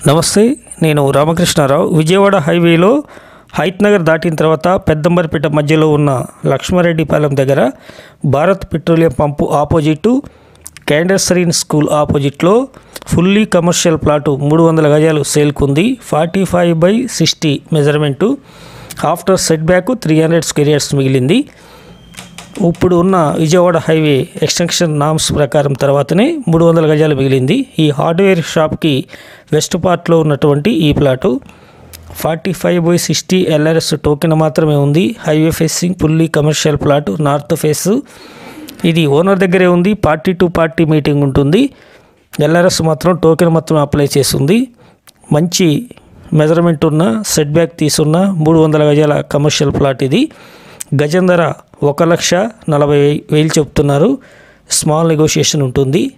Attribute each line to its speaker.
Speaker 1: నమస్తే నేను రామకృష్ణారావు విజయవాడ హైవేలో హైత్ నగర్ దాటిన తర్వాత పెద్దంబరిపేట మధ్యలో ఉన్న లక్ష్మారెడ్డిపాలెం దగ్గర భారత్ పెట్రోలియం పంపు ఆపోజిట్ క్యాండర్సరీన్ స్కూల్ ఆపోజిట్లో ఫుల్లీ కమర్షియల్ ప్లాటు మూడు వందల గజాలు సేల్కుంది forty five by sixty measurement after set back three hundred square yards మిగిలింది ఇప్పుడు ఉన్న విజయవాడ హైవే ఎక్స్టెన్షన్ నామ్స్ ప్రకారం తర్వాతనే మూడు వందల గజాలు మిగిలింది ఈ హార్డ్వేర్ షాప్కి వెస్ట్ పార్ట్లో ఉన్నటువంటి ఈ plot forty five by sixty LRS token మాత్రమే ఉంది highway facing fully commercial plot north face ఇది ఓనర్ దగ్గరే ఉంది పార్టీ టు పార్టీ మీటింగ్ ఉంటుంది ఎల్ఆర్ఎస్ మాత్రం టోకెన్ మాత్రం అప్లై చేస్తుంది మంచి మెజర్మెంట్ ఉన్న సెట్ బ్యాక్ తీసున్న మూడు వందల గజాల కమర్షియల్ ప్లాట్ ఇది గజం ధర ఒక లక్ష నలభై వేలు చెప్తున్నారు స్మాల్ నెగోషియేషన్ ఉంటుంది